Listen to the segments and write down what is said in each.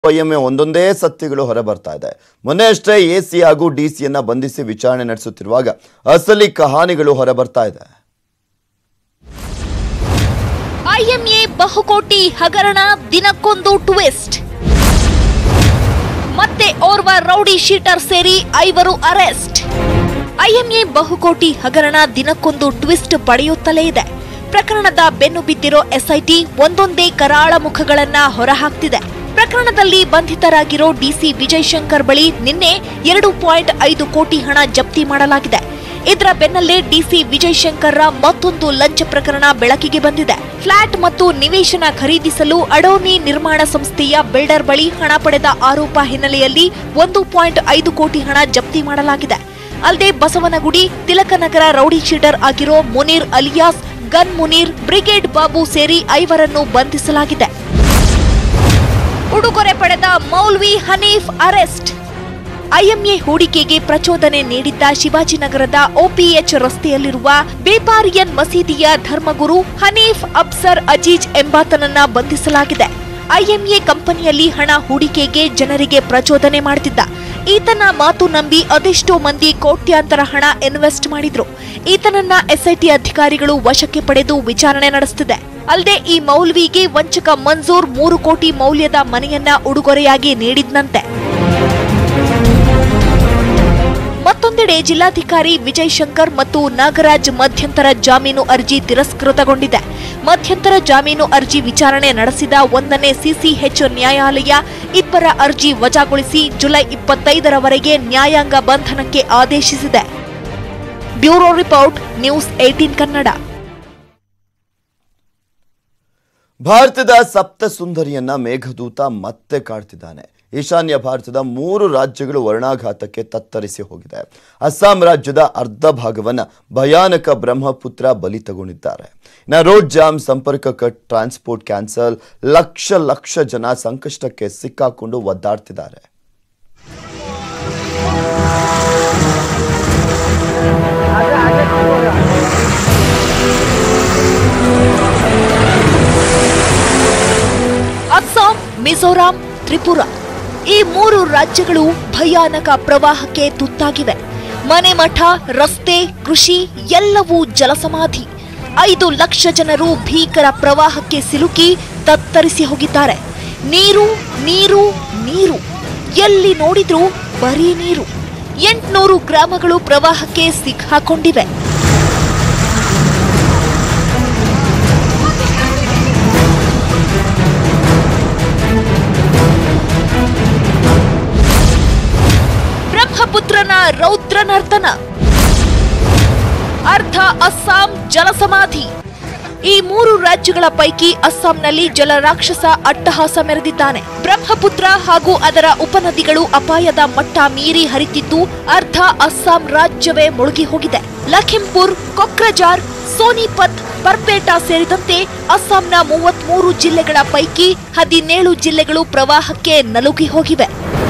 IMA ಒಂದೊಂದೇ ಸತ್ಯಗಳು ಹೊರಬರ್ತಾ ಇದೆ ಮೊನ್ನೆ ಅಷ್ಟೇ ಎಸಿ ಹಾಗೂ ಡಿಸಿಯನ್ನ ಬಂಧಿಸಿ ವಿಚಾರಣೆ ನಡೆಸುತ್ತಿರುವಾಗ ಅಸಲಿ ಕಹಾನಿಗಳು ಹೊರಬರ್ತಾ ಇದೆ ಐಎಂಎ ಬಹುಕೋಟಿ ಹಗರಣ ದಿನಕ್ಕೊಂದು ಟ್ವಿಸ್ಟ್ ಮತ್ತೆ ಓರ್ವ ರೌಡಿ ಶೀಟರ್ ಸೇರಿ ಐವರು ಅರೆಸ್ಟ್ ಐಎಂಎ ಬಹುಕೋಟಿ ಹಗರಣ ದಿನಕ್ಕೊಂದು ಟ್ವಿಸ್ಟ್ ಪಡೆಯುತ್ತಲೇ ಇದೆ ಪ್ರಕರಣದ ಬೆನ್ನು ಬಿದ್ದಿರೋ ಎಸ್ಐಟಿ ಒಂದೊಂದೇ ಕರಾಳ ಮುಖಗಳನ್ನ ಹೊರಹಾಕ್ತಿದೆ ಪ್ರಕರಣದಲ್ಲಿ ಬಂಧಿತರಾಗಿರೋ ಡಿಸಿ ವಿಜಯ್ ಶಂಕರ್ ಬಳಿ ನಿನ್ನೆ ಎರಡು ಪಾಯಿಂಟ್ ಐದು ಕೋಟಿ ಹಣ ಜಪ್ತಿ ಮಾಡಲಾಗಿದೆ ಇದರ ಬೆನ್ನಲ್ಲೇ ಡಿಸಿ ವಿಜಯ್ ಶಂಕರ್ರ ಮತ್ತೊಂದು ಲಂಚ ಪ್ರಕರಣ ಬೆಳಕಿಗೆ ಬಂದಿದೆ ಫ್ಲಾಟ್ ಮತ್ತು ನಿವೇಶನ ಖರೀದಿಸಲು ಅಡೋನಿ ನಿರ್ಮಾಣ ಸಂಸ್ಥೆಯ ಬಿಲ್ಡರ್ ಬಳಿ ಹಣ ಪಡೆದ ಆರೋಪ ಹಿನ್ನೆಲೆಯಲ್ಲಿ ಒಂದು ಪಾಯಿಂಟ್ ಐದು ಕೋಟಿ ಹಣ ಜಪ್ತಿ ಮಾಡಲಾಗಿದೆ ಅಲ್ಲದೆ ಬಸವನಗುಡಿ ತಿಲಕನಗರ ರೌಡಿ ಶೀಟರ್ ಆಗಿರೋ Munir alias gun Munir brigade Babu ಸೇರಿ ಐವರನ್ನು ಬಂಧಿಸಲಾಗಿದೆ ಉಡುಗೊರೆ ಪಡೆದ ಮೌಲ್ವಿ ಹನೀಫ್ ಅರೆಸ್ಟ್ ಐಎಂಎ ಹೂಡಿಕೆಗೆ ಪ್ರಚೋದನೆ ನೀಡಿದ್ದ ಶಿವಾಜಿನಗರದ ಒಪಿಎಚ್ ರಸ್ತೆಯಲ್ಲಿರುವ ಬೇಪಾರಿಯನ್ ಮಸೀದಿಯ ಧರ್ಮಗುರು ಹನೀಫ್ ಅಬ್ಸರ್ ಅಜೀಜ್ ಎಂಬಾತನನ್ನ ಬಂಧಿಸಲಾಗಿದೆ ಐಎಂಎ ಕಂಪನಿಯಲ್ಲಿ ಹಣ ಹೂಡಿಕೆಗೆ ಜನರಿಗೆ ಪ್ರಚೋದನೆ ಮಾಡುತ್ತಿದ್ದ ಈತನ ಮಾತು ನಂಬಿ ಅದೆಷ್ಟೋ ಮಂದಿ ಕೋಟ್ಯಾಂತರ ಹಣ ಇನ್ವೆಸ್ಟ್ ಮಾಡಿದ್ರು ಈತನನ್ನ ಎಸ್ಐಟಿ ಅಧಿಕಾರಿಗಳು ವಶಕ್ಕೆ ಪಡೆದು ವಿಚಾರಣೆ ನಡೆಸುತ್ತಿದೆ ಅಲ್ಲದೆ ಈ ಮೌಲ್ವಿಗೆ ವಂಚಕ ಮನ್ಸೂರ್ ಮೂರು ಕೋಟಿ ಮೌಲ್ಯದ ಮನೆಯನ್ನ ಉಡುಗೊರೆಯಾಗಿ ನೀಡಿದ್ನಂತೆ ಮತ್ತೊಂದೆಡೆ ಜಿಲ್ಲಾಧಿಕಾರಿ ವಿಜಯ್ ಶಂಕರ್ ಮತ್ತು ನಾಗರಾಜ್ ಮಧ್ಯಂತರ ಜಾಮೀನು ಅರ್ಜಿ ತಿರಸ್ಕೃತಗೊಂಡಿದೆ ಮಧ್ಯಂತರ ಜಾಮೀನು ಅರ್ಜಿ ವಿಚಾರಣೆ ನಡೆಸಿದ ಒಂದನೇ ಸಿಸಿಎಚ್ ನ್ಯಾಯಾಲಯ ಇಬ್ಬರ ಅರ್ಜಿ ವಜಾಗೊಳಿಸಿ ಜುಲೈ ಇಪ್ಪತ್ತೈದರವರೆಗೆ ನ್ಯಾಯಾಂಗ ಬಂಧನಕ್ಕೆ ಆದೇಶಿಸಿದೆ bureau report news eighteen Kannada ಭಾರತದ ಸಪ್ತ ಸುಂದರಿಯನ್ನ ಮೇಘದೂತ ಮತ್ತೆ ಕಾಡ್ತಿದ್ದಾನೆ ಈಶಾನ್ಯ ಭಾರತದ ಮೂರು ರಾಜ್ಯಗಳು ವರ್ಣಾಘಾತಕ್ಕೆ ತತ್ತರಿಸಿ ಹೋಗಿದೆ ಅಸ್ಸಾಂ ರಾಜ್ಯದ ಅರ್ಧ ಭಾಗವನ್ನ ಭಯಾನಕ ಬ್ರಹ್ಮಪುತ್ರ ಬಲಿ ತಗೊಂಡಿದ್ದಾರೆ ಇನ್ನು ರೋಡ್ ಜಾಮ್ ಸಂಪರ್ಕ ಕಟ್ ಟ್ರಾನ್ಸ್ಪೋರ್ಟ್ ಕ್ಯಾನ್ಸಲ್ ಲಕ್ಷ ಲಕ್ಷ ಜನ ಸಂಕಷ್ಟಕ್ಕೆ ಸಿಕ್ಕಾಕೊಂಡು ಒದ್ದಾಡ್ತಿದ್ದಾರೆ ಅಸ್ಸಾಂ ಮಿಜೋರಾಂ ತ್ರಿಪುರಾ ಈ ಮೂರು ರಾಜ್ಯಗಳು ಭಯಾನಕ ಪ್ರವಾಹಕ್ಕೆ ತುತ್ತಾಗಿವೆ ಮನೆ ಮಠ ರಸ್ತೆ ಕೃಷಿ ಎಲ್ಲವೂ ಜಲಸಮಾಧಿ ಐದು ಲಕ್ಷ ಜನರು ಭೀಕರ ಪ್ರವಾಹಕ್ಕೆ ಸಿಲುಕಿ ತತ್ತರಿಸಿ ಹೋಗಿದ್ದಾರೆ ನೀರು ನೀರು ನೀರು ಎಲ್ಲಿ ನೋಡಿದ್ರೂ ಬರೀ ನೀರು ಎಂಟ್ನೂರು ಗ್ರಾಮಗಳು ಪ್ರವಾಹಕ್ಕೆ ಸಿಕ್ಕಾಕೊಂಡಿವೆ ಬ್ರಹ್ಮಪುತ್ರನ ರೌದ್ರ ನರ್ತನ ಅರ್ಧ ಅಸ್ಸಾಂ ಜಲಸಮಾಧಿ ಈ ಮೂರು ರಾಜ್ಯಗಳ ಪೈಕಿ ಅಸ್ಸಾಂನಲ್ಲಿ ಜಲರಾಕ್ಷಸ ಅಟ್ಟಹಾಸ ಮೆರೆದಿದ್ದಾನೆ ಬ್ರಹ್ಮಪುತ್ರ ಹಾಗೂ ಅದರ ಉಪನದಿಗಳು ಅಪಾಯದ ಮಟ್ಟ ಮೀರಿ ಹರಿತಿದ್ದು ಅರ್ಧ ಅಸ್ಸಾಂ ರಾಜ್ಯವೇ ಮುಳುಗಿ ಹೋಗಿದೆ ಲಖಿಂಪುರ್ ಕೊಕ್ರಜಾರ್ ಸೋನಿಪತ್ ಬರ್ಪೇಟಾ ಸೇರಿದಂತೆ ಅಸ್ಸಾಂನ ಮೂವತ್ಮೂರು ಜಿಲ್ಲೆಗಳ ಪೈಕಿ ಹದಿನೇಳು ಜಿಲ್ಲೆಗಳು ಪ್ರವಾಹಕ್ಕೆ ನಲುಗಿ ಹೋಗಿವೆ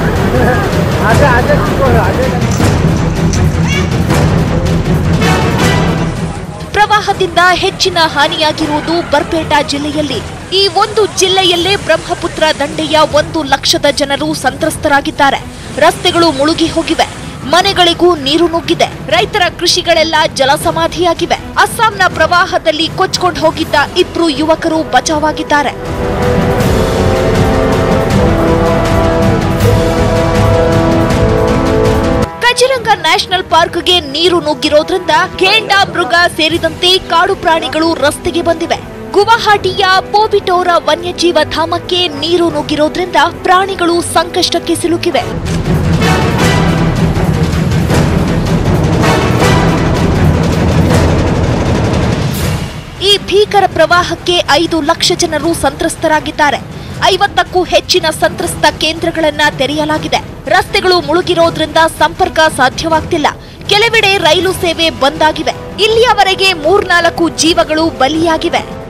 ಪ್ರವಾಹದಿಂದ ಹೆಚ್ಚಿನ ಹಾನಿಯಾಗಿರುವುದು ಬರ್ಪೇಟಾ ಜಿಲ್ಲೆಯಲ್ಲಿ ಈ ಒಂದು ಜಿಲ್ಲೆಯಲ್ಲೇ ಬ್ರಹ್ಮಪುತ್ರ ದಂಡೆಯ ಒಂದು ಲಕ್ಷದ ಜನರು ಸಂತ್ರಸ್ತರಾಗಿದ್ದಾರೆ ರಸ್ತೆಗಳು ಮುಳುಗಿ ಹೋಗಿವೆ ಮನೆಗಳಿಗೂ ನೀರು ನುಗ್ಗಿದೆ ರೈತರ ಕೃಷಿಗಳೆಲ್ಲ ಜಲಸಮಾಧಿಯಾಗಿವೆ ಅಸ್ಸಾಂನ ಪ್ರವಾಹದಲ್ಲಿ ಕೊಚ್ಕೊಂಡು ಹೋಗಿದ್ದ ಇಬ್ರು ಯುವಕರು ಬಚಾವಾಗಿದ್ದಾರೆ ಕಜಿರಂಗ ನ್ಯಾಷನಲ್ ಪಾರ್ಕ್ಗೆ ನೀರು ನುಗ್ಗಿರೋದ್ರಿಂದ ಘೇಂಡಾ ಮೃಗ ಸೇರಿದಂತೆ ಕಾಡು ಪ್ರಾಣಿಗಳು ರಸ್ತೆಗೆ ಬಂದಿವೆ ಗುವಾಹಟಿಯ ಪೋಬಿಟೋರ ವನ್ಯಜೀವ ಧಾಮಕ್ಕೆ ನೀರು ನುಗ್ಗಿರೋದ್ರಿಂದ ಪ್ರಾಣಿಗಳು ಸಂಕಷ್ಟಕ್ಕೆ ಸಿಲುಕಿವೆ ಈ ಭೀಕರ ಪ್ರವಾಹಕ್ಕೆ ಐದು ಲಕ್ಷ ಜನರು ಸಂತ್ರಸ್ತರಾಗಿದ್ದಾರೆ ಐವತ್ತಕ್ಕೂ ಹೆಚ್ಚಿನ ಸಂತ್ರಸ್ತ ಕೇಂದ್ರಗಳನ್ನ ತೆರೆಯಲಾಗಿದೆ ರಸ್ತೆಗಳು ಮುಳುಗಿರೋದ್ರಿಂದ ಸಂಪರ್ಕ ಸಾಧ್ಯವಾಗ್ತಿಲ್ಲ ಕೆಲವೆಡೆ ರೈಲು ಸೇವೆ ಬಂದ್ ಆಗಿವೆ ಇಲ್ಲಿಯವರೆಗೆ ಮೂರ್ನಾಲ್ಕು ಜೀವಗಳು ಬಲಿಯಾಗಿವೆ